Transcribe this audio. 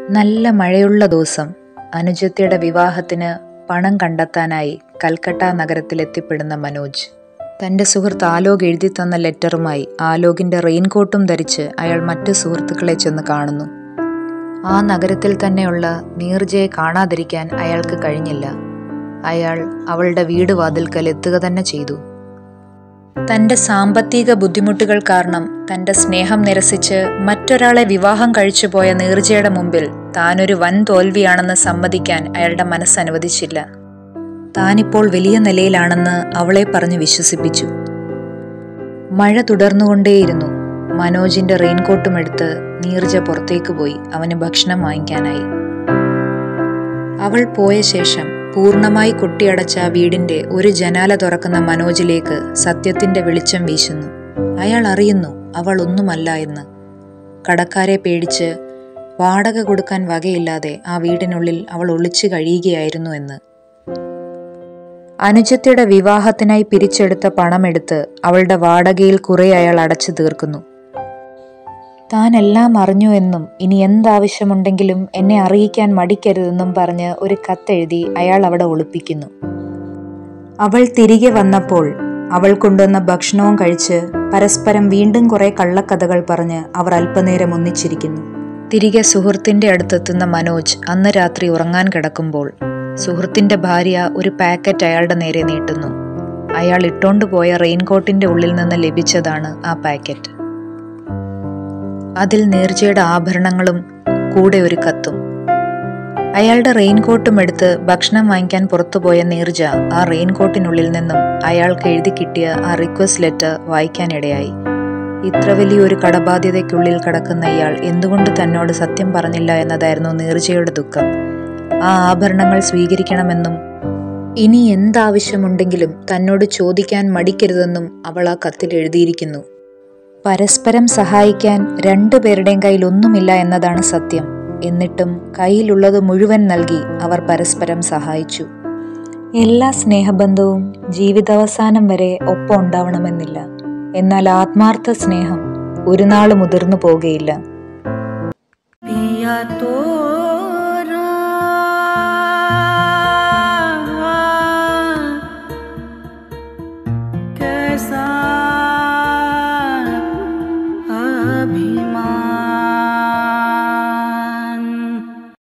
നല്ല മഴയുള്ള ദിവസം അനുജത്തിയുടെ വിവാഹത്തിന് പണം കണ്ടെത്താനായി കൽക്കട്ട നഗരത്തിലെത്തിപ്പെടുന്ന മനോജ് തൻ്റെ സുഹൃത്ത് ആലോക് എഴുതി തന്ന ലെറ്ററുമായി ആലോകിൻ്റെ റെയിൻകോട്ടും ധരിച്ച് അയാൾ മറ്റു സുഹൃത്തുക്കളെ ചെന്ന് കാണുന്നു ആ നഗരത്തിൽ തന്നെയുള്ള നീർജയെ കാണാതിരിക്കാൻ അയാൾക്ക് കഴിഞ്ഞില്ല അയാൾ അവളുടെ വീട് വാതിൽക്കൽ എത്തുക തന്നെ ചെയ്തു തൻ്റെ സാമ്പത്തിക ബുദ്ധിമുട്ടുകൾ കാരണം തൻ്റെ സ്നേഹം നിരസിച്ച് മറ്റൊരാളെ വിവാഹം കഴിച്ചു പോയ നീർജയുടെ മുമ്പിൽ താനൊരു വൻ തോൽവിയാണെന്ന് സമ്മതിക്കാൻ അയാളുടെ മനസ്സ് അനുവദിച്ചില്ല താനിപ്പോൾ വലിയ നിലയിലാണെന്ന് അവളെ പറഞ്ഞ് വിശ്വസിപ്പിച്ചു മഴ തുടർന്നുകൊണ്ടേയിരുന്നു മനോജിന്റെ റെയിൻകോട്ടും എടുത്ത് നീർജ പുറത്തേക്ക് പോയി അവന് ഭക്ഷണം വാങ്ങിക്കാനായി അവൾ പോയ ശേഷം പൂർണ്ണമായി കൊട്ടിയടച്ച ആ വീടിന്റെ ഒരു ജനാല തുറക്കുന്ന മനോജിലേക്ക് സത്യത്തിന്റെ വെളിച്ചം വീശുന്നു അയാൾ അറിയുന്നു അവൾ ഒന്നുമല്ല എന്ന് കടക്കാരെ പേടിച്ച് വാടക കൊടുക്കാൻ വകയില്ലാതെ ആ വീടിനുള്ളിൽ അവൾ ഒളിച്ചു കഴിയുകയായിരുന്നു എന്ന് അനുജത്തിയുടെ വിവാഹത്തിനായി പിരിച്ചെടുത്ത പണമെടുത്ത് അവളുടെ വാടകയിൽ കുറെ അയാൾ അടച്ചു തീർക്കുന്നു താൻ എല്ലാം അറിഞ്ഞു എന്നും ഇനി എന്താവശ്യമുണ്ടെങ്കിലും എന്നെ അറിയിക്കാൻ മടിക്കരുതെന്നും പറഞ്ഞ് ഒരു കത്തെഴുതി അയാൾ അവിടെ ഒളിപ്പിക്കുന്നു അവൾ തിരികെ വന്നപ്പോൾ അവൾ കൊണ്ടുവന്ന ഭക്ഷണവും കഴിച്ച് പരസ്പരം വീണ്ടും കുറെ കള്ളക്കഥകൾ പറഞ്ഞ് അവർ അല്പനേരം ഒന്നിച്ചിരിക്കുന്നു തിരികെ സുഹൃത്തിന്റെ അടുത്തെത്തുന്ന മനോജ് അന്ന് രാത്രി ഉറങ്ങാൻ കിടക്കുമ്പോൾ സുഹൃത്തിന്റെ ഭാര്യ ഒരു പാക്കറ്റ് അയാളുടെ നേരെ നീട്ടുന്നു അയാൾ ഇട്ടോണ്ട് പോയ റെയിൻകോട്ടിന്റെ ഉള്ളിൽ നിന്ന് ലഭിച്ചതാണ് ആ പാക്കറ്റ് അതിൽ നീർജയുടെ ആഭരണങ്ങളും കൂടെ ഒരു കത്തും അയാളുടെ റെയിൻകോട്ടും എടുത്ത് ഭക്ഷണം വാങ്ങിക്കാൻ പുറത്തുപോയ നീർജ ആ റെയിൻകോട്ടിനുള്ളിൽ നിന്നും അയാൾക്ക് എഴുതി കിട്ടിയ ആ റിക്വസ്റ്റ് ലെറ്റർ വായിക്കാനിടയായി ഇത്ര വലിയൊരു കടബാധ്യതയ്ക്കുള്ളിൽ കിടക്കുന്ന ഇയാൾ എന്തുകൊണ്ട് തന്നോട് സത്യം പറഞ്ഞില്ല എന്നതായിരുന്നു നീർജയുടെ ദുഃഖം ആ ആഭരണങ്ങൾ സ്വീകരിക്കണമെന്നും ഇനി എന്താവശ്യമുണ്ടെങ്കിലും തന്നോട് ചോദിക്കാൻ മടിക്കരുതെന്നും അവൾ ആ കത്തിൽ എഴുതിയിരിക്കുന്നു പരസ്പരം സഹായിക്കാൻ രണ്ടുപേരുടെയും കയ്യിൽ ഒന്നുമില്ല എന്നതാണ് സത്യം എന്നിട്ടും കയ്യിലുള്ളത് മുഴുവൻ നൽകി അവർ പരസ്പരം സഹായിച്ചു എല്ലാ സ്നേഹബന്ധവും ജീവിതാവസാനം വരെ ഒപ്പം ഉണ്ടാവണമെന്നില്ല എന്നാൽ ആത്മാർത്ഥ സ്നേഹം ഒരു നാൾ മുതിർന്നു പോകുകയില്ല पिया तो